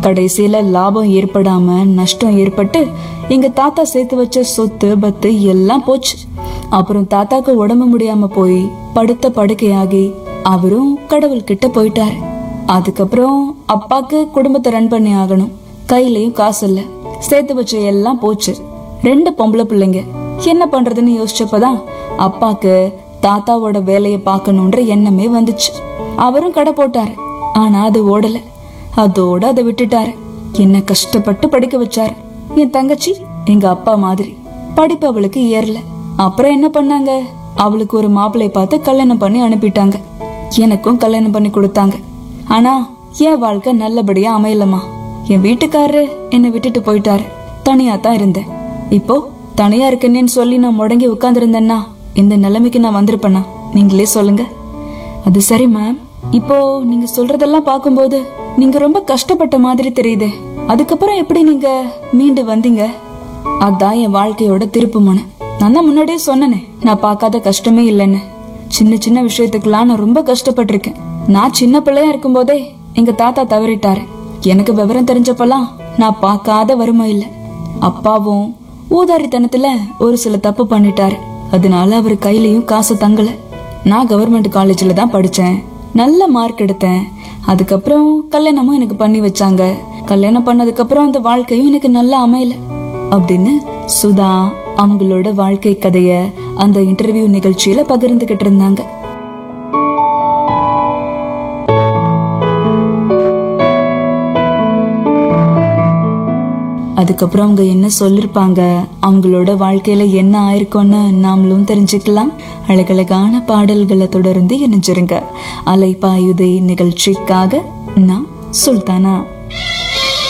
கடைசியில லாபம் ஏற்படாம நஷ்டம் ஏற்பட்டு எங்க தாத்தா சேர்த்து வச்ச சொத்து பத்து எல்லாம் போச்சு அப்புறம் தாத்தாக்கு உடம்பு முடியாம போய் படுத்த படுக்கையாகி அவரும் கடவுள் கிட்ட போயிட்டாரு அதுக்கப்புறம் அப்பாக்கு குடும்பத்தை ரன் பண்ணி ஆகணும் கையிலயும் காசு இல்ல சேர்த்து வச்ச எல்லாம் போச்சு ரெண்டு பொம்பளை பிள்ளைங்க என்ன பண்றதுன்னு யோசிச்சப்பதான் அப்பாக்கு தாத்தாவோட வேலையை பார்க்கணுன்ற எண்ணமே வந்துச்சு அவரும் கடை போட்டாரு ஆனா அது ஓடல அதோட அதை விட்டுட்டாரு என்ன கஷ்டப்பட்டு படிக்க வச்சாரு என் தங்கச்சி எங்க அப்பா மாதிரி படிப்பு அவளுக்கு ஏறல அப்புறம் என்ன பண்ணாங்க அவளுக்கு ஒரு மாப்பிள்ளை பார்த்து கல்யாணம் பண்ணி அனுப்பிட்டாங்க எனக்கும் கல்யாணம் பண்ணி கொடுத்தாங்க ஆனா என் வாழ்க்கை நல்லபடியா அமையலமா என் வீட்டுக்காரரு என்னை விட்டுட்டு போயிட்டாரு தனியா தான் இருந்தேன் இப்போ தனியா இருக்கேன்னு சொல்லி நான் முடங்கி உட்கார்ந்திருந்தேன்னா இந்த நிலைமைக்கு நான் வந்திருப்பேனா நீங்களே சொல்லுங்க அது சரி மேம் இப்போ நீங்க சொல்றதெல்லாம் பார்க்கும்போது நீங்க ரொம்ப கஷ்டப்பட்ட மாதிரி தெரியுதே அதுக்கப்புறம் எப்படி நீங்க மீண்டு வந்தீங்க அதான் என் வாழ்க்கையோட திருப்பு முனை நான் தான் முன்னாடியே சொன்னனே நான் பார்க்காத கஷ்டமே இல்லைன்னு சின்ன சின்ன விஷயத்துக்கெல்லாம் நான் ரொம்ப கஷ்டப்பட்டிருக்கேன் நான் சின்ன பிள்ளையா இருக்கும்போதே எங்க தாத்தா தவறிட்டாரு எனக்கு விவரம் தெரிஞ்சப்பெல்லாம் நான் பார்க்காத வறுமை இல்லை அப்பாவும் ஊதாரித்தனத்துல ஒரு சில தப்பு பண்ணிட்டாரு அதனால அவர் கையிலயும் காசு தங்கல நான் கவர்மெண்ட் காலேஜ்ல தான் படிச்சேன் நல்ல மார்க் எடுத்தேன் அதுக்கப்புறம் கல்யாணமும் எனக்கு பண்ணி வச்சாங்க கல்யாணம் பண்ணதுக்கு அப்புறம் அந்த வாழ்க்கையும் எனக்கு நல்லா அமையல அப்படின்னு சுதா அவங்களோட வாழ்க்கை கதைய அந்த இன்டர்வியூ நிகழ்ச்சியில பகிர்ந்துகிட்டு இருந்தாங்க அதுக்கப்புறம் அவங்க என்ன சொல்லிருப்பாங்க அவங்களோட வாழ்க்கையில என்ன ஆயிருக்கும்னு நாமளும் தெரிஞ்சுக்கலாம் அழகழகான பாடல்களை தொடர்ந்து இணைஞ்சிருங்க அலைப்பாயுதை நிகழ்ச்சிக்காக நான் சுல்தானா